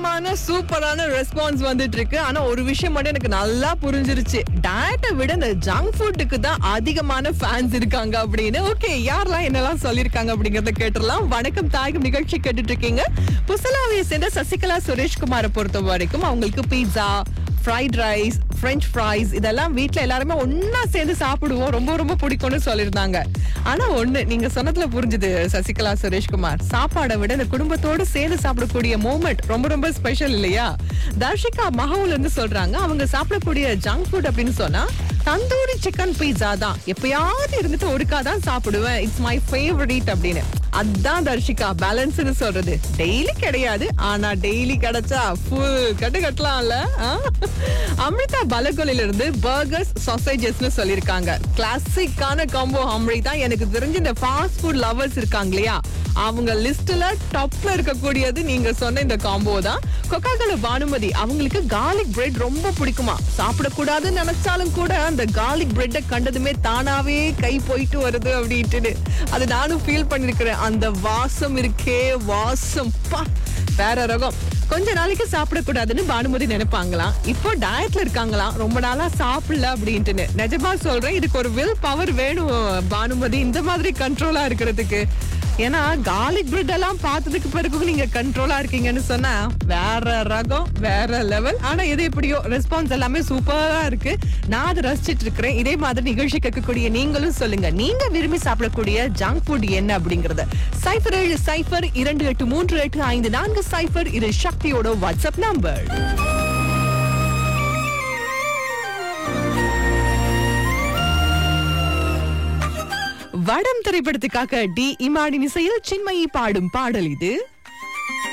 பயங்கரமான சூப்பரான ரெஸ்பான்ஸ் வந்துட்டு இருக்கு ஆனா ஒரு விஷயம் மட்டும் எனக்கு நல்லா புரிஞ்சிருச்சு டயட்டை விட இந்த ஜங்க் ஃபுட்டுக்கு தான் அதிகமான ஃபேன்ஸ் இருக்காங்க அப்படின்னு ஓகே யாரெல்லாம் என்னெல்லாம் சொல்லிருக்காங்க அப்படிங்கறத கேட்டுடலாம் வணக்கம் தாயகம் நிகழ்ச்சி கேட்டுட்டு இருக்கீங்க புசலாவையை சேர்ந்த சசிகலா சுரேஷ்குமாரை பொறுத்த வரைக்கும் அவங்களுக்கு pizza fried rice French fries இதெல்லாம் வீட்ல எல்லாருமே ஒண்ணா சேர்ந்து சாப்பிடுவோம் ரொம்ப ரொம்ப பிடிக்கும்னு சொல்லியிருந்தாங்க ஆனா ஒண்ணு நீங்க சொன்னதுல புரிஞ்சுது சசிகலா சுரேஷ்குமார் சாப்பாடை விட இந்த குடும்பத்தோட சேர்ந்து சாப்பிடக்கூடிய மூமெண்ட் ரொம்ப ரொம்ப ஸ்பெஷல் இல்லையா தர்ஷிகா மஹவுல இருந்து சொல்றாங்க அவங்க சாப்பிடக்கூடிய ஜங்க் ஃபுட் அப்படின்னு சொன்னா தந்தூரி சிக்கன் பீட்சா தான் எப்பயாவது இருந்துட்டு ஒருக்கா தான் சாப்பிடுவேன் இட்ஸ் மை ஃபேவரட் அப்படின்னு அதான் தர்ஷிகா பேலன்ஸ்னு சொல்றது டெய்லி கிடையாது ஆனா டெய்லி கிடைச்சா ஃபுல் கட்டு கட்டலாம்ல ஆ? அமிர்தா பலகொலில இருந்து பர்கர்ஸ் சாசேஜஸ்னு சொல்லிருக்காங்க கிளாசிக்கான காம்போ அம்ரி தான் எனக்கு தெரிஞ்சு இந்த ஃபாஸ்ட் ஃபுட் லவர்ஸ் இருக்காங்க இல்லையா அவங்க லிஸ்ட்ல டாப்ல இருக்கக்கூடியது நீங்க சொன்ன இந்த காம்போ தான் கொக்காகல பானுமதி அவங்களுக்கு garlic bread ரொம்ப பிடிக்குமா சாப்பிடக்கூடாதுன்னு நினைச்சாலும் கூட அந்த garlic bread கண்டதுமே தானாவே கை போயிட்டு வருது அப்படின்ட்டு அது நானும் ஃபீல் பண்ணிருக்கிறேன் அந்த வாசம் இருக்கே வாசம் பா வேற ரகம் கொஞ்ச நாளைக்கு சாப்பிடக்கூடாதுன்னு பானுமதி நினைப்பாங்களாம் இப்போ டயட்ல இருக்காங்களாம் ரொம்ப நாளா சாப்பிடல அப்படின்ட்டுன்னு நிஜமா சொல்றேன் இதுக்கு ஒரு வில் பவர் வேணும் பானுமதி இந்த மாதிரி கண்ட்ரோலா இருக்கிறதுக்கு ஏன்னா garlic bread எல்லாம் பார்த்ததுக்கு பிறகு நீங்க கண்ட்ரோலா இருக்கீங்கன்னு சொன்னா வேற ரகம் வேற லெவல் ஆனா இது எப்படியோ ரெஸ்பான்ஸ் எல்லாமே சூப்பரா இருக்கு நான் அதை ரசிச்சிட்டு இருக்கிறேன் இதே மாதிரி நிகழ்ச்சி கேட்கக்கூடிய நீங்களும் சொல்லுங்க நீங்க விரும்பி சாப்பிடக்கூடிய ஜங்க் ஃபுட் என்ன அப்படிங்கறத சைஃபர் ஏழு சைஃபர் இரண்டு எட்டு மூன்று எட்டு ஐந்து நான்கு சைஃபர் இது சக்தியோட வாட்ஸ்அப் நம்பர் வடம் திரைப்படத்துக்காக டி இமாடின் இசையில் சின்மயி பாடும் பாடல் இது